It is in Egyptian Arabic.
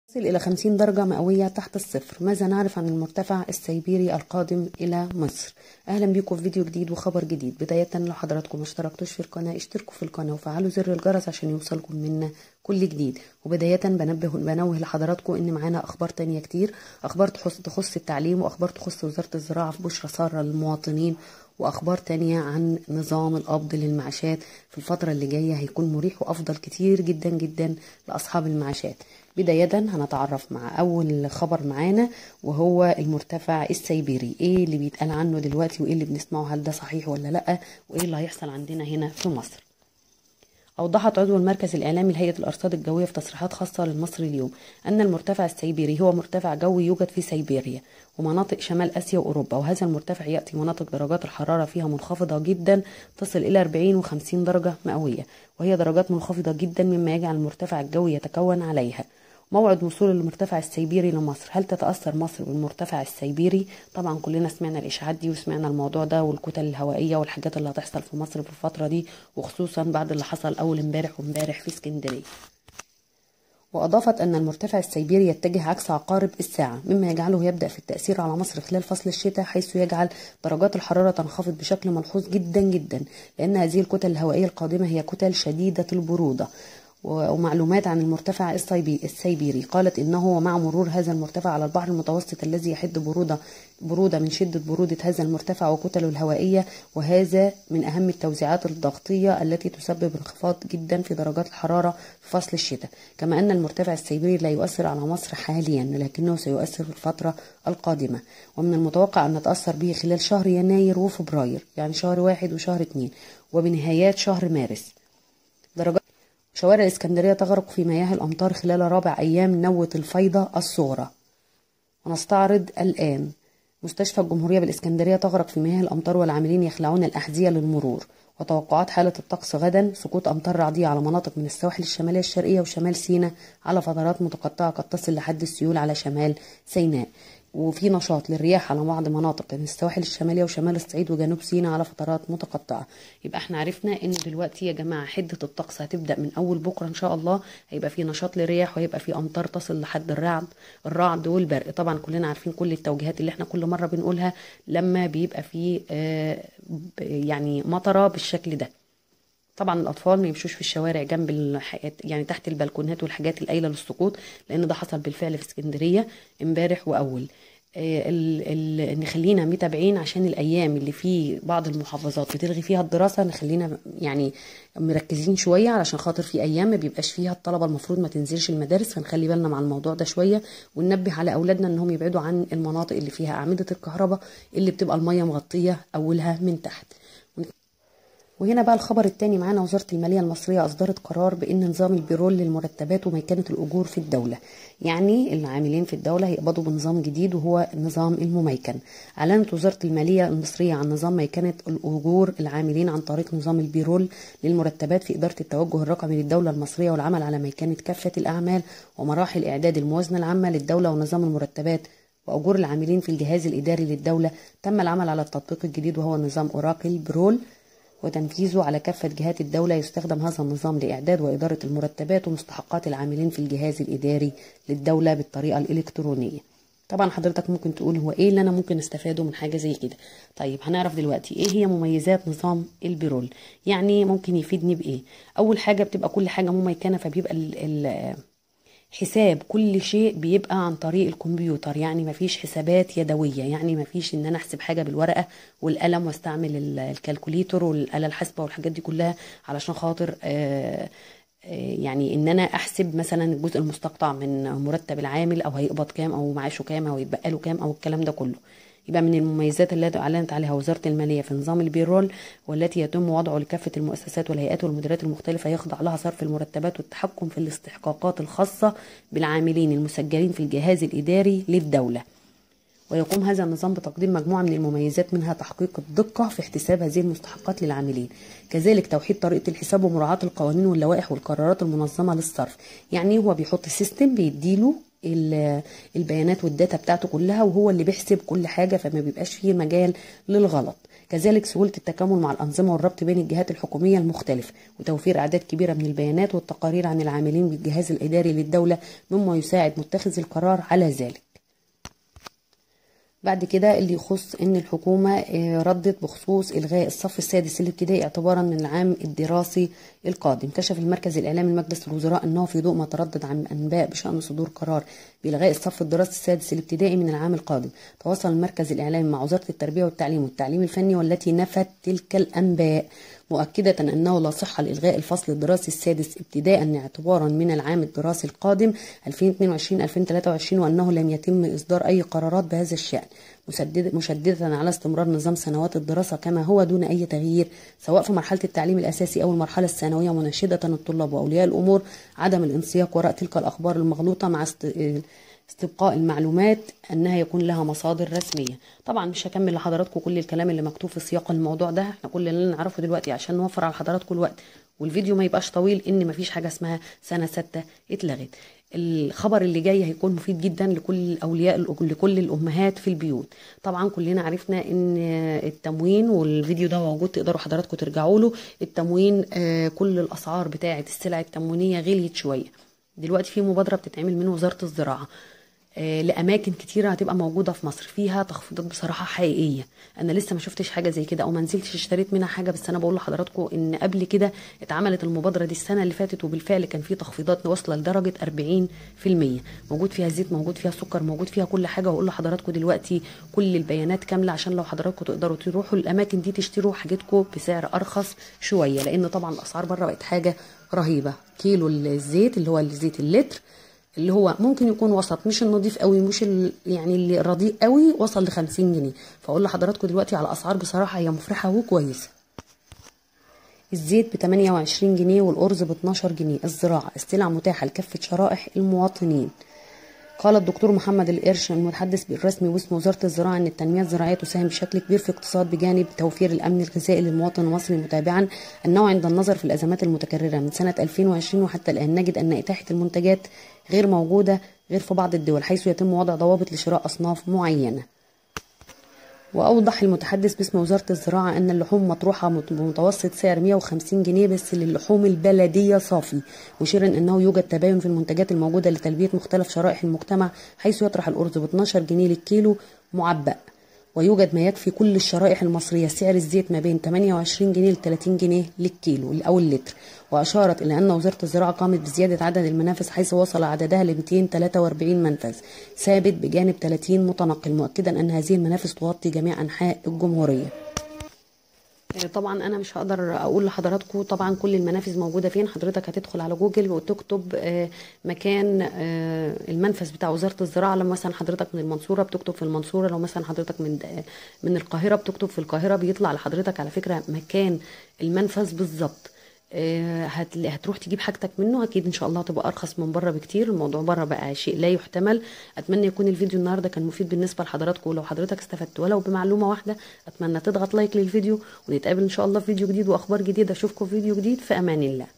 تصل إلى 50 درجة مئوية تحت الصفر ماذا نعرف عن المرتفع السيبيري القادم إلى مصر أهلا بكم في فيديو جديد وخبر جديد بداية لو حضراتكم ما اشتركتوش في القناة اشتركوا في القناة وفعلوا زر الجرس عشان يوصلكم منا كل جديد وبداية بنبه بنوه لحضراتكم إن معانا أخبار تانية كتير أخبار تخص, تخص التعليم وأخبار تخص وزارة الزراعة في بشرى سارة للمواطنين واخبار تانية عن نظام القبض للمعاشات في الفترة اللي جاية هيكون مريح وافضل كتير جدا جدا لاصحاب المعاشات بداية هنتعرف مع اول خبر معانا وهو المرتفع السيبيري ايه اللي بيتقال عنه دلوقتي وايه اللي بنسمعه هل ده صحيح ولا لا وايه اللي هيحصل عندنا هنا في مصر أوضحت عضو المركز الإعلامي لهيئة الأرصاد الجوية في تصريحات خاصة للمصري اليوم أن المرتفع السيبيري هو مرتفع جوي يوجد في سيبيريا ومناطق شمال آسيا وأوروبا وهذا المرتفع يأتي مناطق درجات الحرارة فيها منخفضة جدا تصل إلى 40 و50 درجة مئوية وهي درجات منخفضة جدا مما يجعل المرتفع الجوي يتكون عليها موعد وصول المرتفع السيبيري لمصر هل تتأثر مصر بالمرتفع السيبيري طبعا كلنا سمعنا الإشاعات دي وسمعنا الموضوع ده والكتل الهوائية والحاجات اللي هتحصل في مصر في الفترة دي وخصوصا بعد اللي حصل أول امبارح وامبارح في اسكندرية وأضافت أن المرتفع السيبيري يتجه عكس عقارب الساعة مما يجعله يبدأ في التأثير على مصر خلال فصل الشتاء حيث يجعل درجات الحرارة تنخفض بشكل ملحوظ جدا جدا لأن هذه الكتل الهوائية القادمة هي كتل شديدة البرودة ومعلومات عن المرتفع السيبيري قالت انه مع مرور هذا المرتفع على البحر المتوسط الذي يحد برودة برودة من شدة برودة هذا المرتفع وكتله الهوائية وهذا من أهم التوزيعات الضغطية التي تسبب انخفاض جدا في درجات الحرارة في فصل الشتاء كما أن المرتفع السيبيري لا يؤثر على مصر حاليا لكنه سيؤثر في الفترة القادمة ومن المتوقع أن نتأثر به خلال شهر يناير وفبراير يعني شهر واحد وشهر اتنين وبنهايات شهر مارس درجات شوارع الإسكندرية تغرق في مياه الأمطار خلال رابع أيام نوة الفيضة الصغرى ونستعرض الآن مستشفى الجمهورية بالإسكندرية تغرق في مياه الأمطار والعاملين يخلعون الأحذية للمرور وتوقعات حالة الطقس غدا سقوط أمطار رعدية على مناطق من السواحل الشمالية الشرقية وشمال سيناء على فترات متقطعة قد تصل لحد السيول على شمال سيناء وفي نشاط للرياح على بعض مناطق من السواحل الشماليه وشمال الصعيد وجنوب سيناء على فترات متقطعه يبقى احنا عرفنا ان دلوقتي يا جماعه حده الطقس هتبدا من اول بكره ان شاء الله هيبقى في نشاط للرياح وهيبقى في امطار تصل لحد الرعد الرعد والبرق طبعا كلنا عارفين كل التوجيهات اللي احنا كل مره بنقولها لما بيبقى في آه يعني مطره بالشكل ده طبعا الاطفال ما يمشوش في الشوارع جنب الحاجات يعني تحت البلكونات والحاجات القايله للسقوط لان ده حصل بالفعل في اسكندريه امبارح واول ال ال نخلينا متابعين عشان الايام اللي في بعض المحافظات بتلغي فيها الدراسه نخلينا يعني مركزين شويه علشان خاطر في ايام ما بيبقاش فيها الطلبه المفروض ما تنزلش المدارس فنخلي بالنا مع الموضوع ده شويه وننبه على اولادنا انهم يبعدوا عن المناطق اللي فيها اعمده الكهرباء اللي بتبقى الميه مغطيه اولها من تحت وهنا بقى الخبر التاني معانا وزارة المالية المصرية أصدرت قرار بأن نظام البيرول للمرتبات وميكنة الأجور في الدولة يعني العاملين في الدولة هيقبضوا بنظام جديد وهو نظام المميكن أعلنت وزارة المالية المصرية عن نظام ميكنة الأجور العاملين عن طريق نظام البيرول للمرتبات في إدارة التوجه الرقمي للدولة المصرية والعمل على ميكنة كافة الأعمال ومراحل إعداد الموازنة العامة للدولة ونظام المرتبات وأجور العاملين في الجهاز الإداري للدولة تم العمل على التطبيق الجديد وهو نظام أوراكل برول وتنفيذه على كافة جهات الدولة يستخدم هذا النظام لإعداد وإدارة المرتبات ومستحقات العاملين في الجهاز الإداري للدولة بالطريقة الإلكترونية طبعا حضرتك ممكن تقول هو ايه اللي انا ممكن استفاده من حاجه زي كده طيب هنعرف دلوقتي ايه هي مميزات نظام البيرول يعني ممكن يفيدني بايه اول حاجه بتبقى كل حاجه مميكنه فبيبقى ال ال حساب كل شيء بيبقى عن طريق الكمبيوتر يعني مفيش حسابات يدوية يعني مفيش ان انا احسب حاجة بالورقة والقلم واستعمل الكالكوليتر والآلة الحاسبة والحاجات دي كلها علشان خاطر آآ يعني ان انا احسب مثلا الجزء المستقطع من مرتب العامل او هيقبض كام او معاشه كام او يتبقى له كام او الكلام ده كله يبقى من المميزات التي اعلنت عليها وزاره الماليه في نظام البيرول والتي يتم وضعه لكافه المؤسسات والهيئات والمديريات المختلفه يخضع لها صرف المرتبات والتحكم في الاستحقاقات الخاصه بالعاملين المسجلين في الجهاز الاداري للدوله ويقوم هذا النظام بتقديم مجموعة من المميزات منها تحقيق الدقة في احتساب هذه المستحقات للعاملين كذلك توحيد طريقة الحساب ومراعاة القوانين واللوائح والقرارات المنظمة للصرف يعني هو بيحط سيستم بيديله البيانات والداتا بتاعته كلها وهو اللي بيحسب كل حاجة فما بيبقاش فيه مجال للغلط كذلك سهولة التكامل مع الأنظمة والربط بين الجهات الحكومية المختلفة وتوفير أعداد كبيرة من البيانات والتقارير عن العاملين بالجهاز الإداري للدولة مما يساعد متخذ القرار على ذلك بعد كده اللي يخص ان الحكومة ردت بخصوص الغاء الصف السادس الابتدائي اعتبارا من العام الدراسي القادم كشف المركز الاعلامي لمجلس الوزراء انه في ضوء ما تردد عن انباء بشان صدور قرار بالغاء الصف الدراسي السادس الابتدائي من العام القادم تواصل المركز الاعلامي مع وزارة التربية والتعليم والتعليم الفني والتي نفت تلك الانباء مؤكدة أنه لا صحة لإلغاء الفصل الدراسي السادس ابتداء اعتبارا من العام الدراسي القادم 2022-2023 وأنه لم يتم إصدار أي قرارات بهذا الشأن مشددة على استمرار نظام سنوات الدراسة كما هو دون أي تغيير سواء في مرحلة التعليم الأساسي أو المرحلة الثانوية مناشدة الطلاب وأولياء الأمور عدم الانسياق وراء تلك الأخبار المغلوطة مع است... استبقاء المعلومات انها يكون لها مصادر رسميه طبعا مش هكمل لحضراتكم كل الكلام اللي مكتوب في سياق الموضوع ده احنا كل اللي نعرفه دلوقتي عشان نوفر على حضراتكم الوقت والفيديو ما يبقاش طويل ان مفيش حاجه اسمها سنه ستة اتلغت الخبر اللي جاي هيكون مفيد جدا لكل اولياء لكل الامهات في البيوت طبعا كلنا عرفنا ان التموين والفيديو ده موجود تقدروا حضراتكم ترجعوا له التموين كل الاسعار بتاعه السلع التموينيه غليت شويه دلوقتي في مبادره بتتعمل من وزاره الزراعه لاماكن كتيره هتبقى موجوده في مصر فيها تخفيضات بصراحه حقيقيه انا لسه ما شفتش حاجه زي كده او ما نزلتش اشتريت منها حاجه بس انا بقول لحضراتكم ان قبل كده اتعملت المبادره دي السنه اللي فاتت وبالفعل كان في تخفيضات واصله لدرجه 40% موجود فيها زيت موجود فيها سكر موجود فيها كل حاجه واقول لحضراتكم دلوقتي كل البيانات كامله عشان لو حضراتكم تقدروا تروحوا الاماكن دي تشتروا حاجتكم بسعر ارخص شويه لان طبعا الاسعار بره بقت حاجه رهيبه كيلو الزيت اللي هو الزيت اللتر اللي هو ممكن يكون وسط مش النظيف قوي مش يعني اللي رديء قوي وصل ل 50 جنيه فاقول لحضراتكم دلوقتي على اسعار بصراحه هي مفرحه وكويسه الزيت ب 28 جنيه والارز ب 12 جنيه الزراعه السلع متاحه لكافه شرائح المواطنين قال الدكتور محمد القرش المتحدث بالرسمي باسم وزاره الزراعه ان التنميه الزراعيه تساهم بشكل كبير في اقتصاد بجانب توفير الامن الغذائي للمواطن المصري متابعا انه عند النظر في الازمات المتكرره من سنه 2020 وحتى الان نجد ان اتاحه المنتجات غير موجوده غير في بعض الدول حيث يتم وضع ضوابط لشراء اصناف معينه وأوضح المتحدث باسم وزارة الزراعة أن اللحوم مطروحة بمتوسط سعر 150 جنيه بس للحوم البلدية صافي مشيرا أنه يوجد تباين في المنتجات الموجودة لتلبية مختلف شرائح المجتمع حيث يطرح الأرز ب 12 جنيه للكيلو معبأ ويوجد ما يكفي كل الشرائح المصرية سعر الزيت ما بين 28 جنيه ل 30 جنيه للكيلو أو اللتر وأشارت إلى أن وزارة الزراعة قامت بزيادة عدد المنافذ حيث وصل عددها ل 243 منفذ ثابت بجانب 30 متنقل مؤكدا أن هذه المنافذ تغطي جميع أنحاء الجمهورية طبعا انا مش هقدر اقول لحضراتكم طبعا كل المنافذ موجوده فين حضرتك هتدخل على جوجل وتكتب مكان المنفذ بتاع وزاره الزراعه لما مثلا حضرتك من المنصوره بتكتب في المنصوره لو مثلا حضرتك من من القاهره بتكتب في القاهره بيطلع لحضرتك على فكره مكان المنفذ بالظبط هتروح تجيب حاجتك منه اكيد ان شاء الله هتبقى ارخص من بره بكتير الموضوع بره بقى شيء لا يحتمل اتمنى يكون الفيديو النهارده كان مفيد بالنسبه لحضراتكم ولو حضرتك استفدت ولو بمعلومه واحده اتمنى تضغط لايك للفيديو ونتقابل ان شاء الله في فيديو جديد واخبار جديده اشوفكم في فيديو جديد في امان الله